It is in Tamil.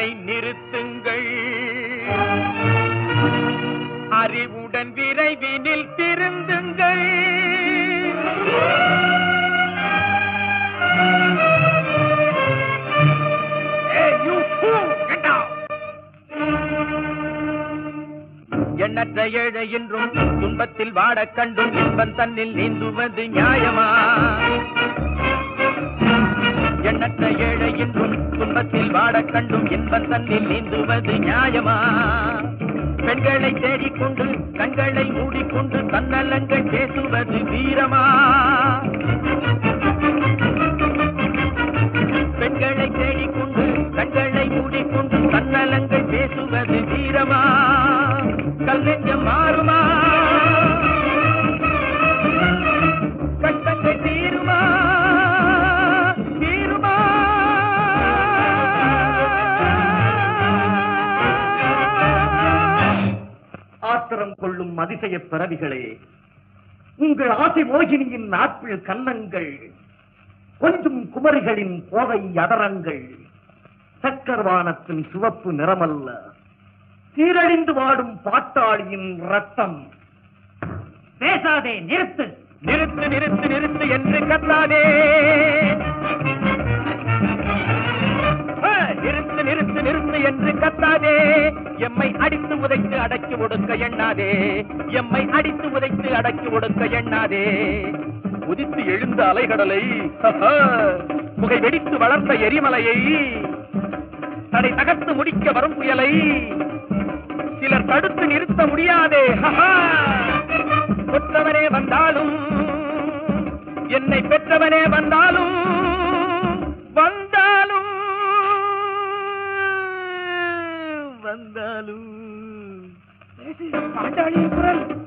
பெண்களை நிறுத்துங்கள் அறிவுடன் விரைவினில் திருந்துங்கள் Hey, you fool! Get down! எண்ணற்ற ஏழை என்றும் துன்பத்தில் வாடக் கண்டும் இன்பம் தன்னில் நீந்துவது நியாயமா எண்ணற்ற ஏழை என்றும் துன்பத்தில் வாடக் கண்டும் இன்பம் தன்னில் நீந்துவது நியாயமா பெண்களை தேடிக்கொண்டு கண்களை மூடிக்கொண்டு தன்னலங்கள் பேசுவது வீரமா பெண்களை தேடிக்கொண்டு கண்களை மூடிக்கொண்டு தன்னலங்கள் பேசுவது வீரமா கல்நெஞ்சம் மாறுமா கஷ்டங்கள் தீருமா தீருமா ஆத்திரம் கொள்ளும் அதிசய பிறவிகளே உங்கள் ஆசை மோகினியின் நாட்பில் கன்னங்கள் கொஞ்சம் குமரிகளின் கோவை அதரங்கள் சக்கரவானத்தின் சிவப்பு நிறமல்ல சீரழிந்து வாடும் பாட்டாளியின் ரத்தம் பேசாதே நிறுத்து நிறுத்து நிறுத்து நிறுத்து என்று கத்தாதே ஆ, நிறுத்து நிறுத்து நிறுத்து என்று கத்தாதே எம்மை அடித்து உதைத்து அடக்கி ஒடுக்க எண்ணாதே எம்மை அடித்து உதைத்து அடக்கி ஒடுக்க எண்ணாதே உதித்து எழுந்த அலைகடலை ஹஹா, புகை வெடித்து வளர்ந்த எரிமலையை தடை தகர்த்து முடிக்க வரும் புயலை சிலர் தடுத்து நிறுத்த முடியாதே ஹஹா. பெற்றவனே வந்தாலும் என்னை பெற்றவனே வந்தாலும் வந்தாலும் வந்தாலும் பாட்டாளியின் குரல்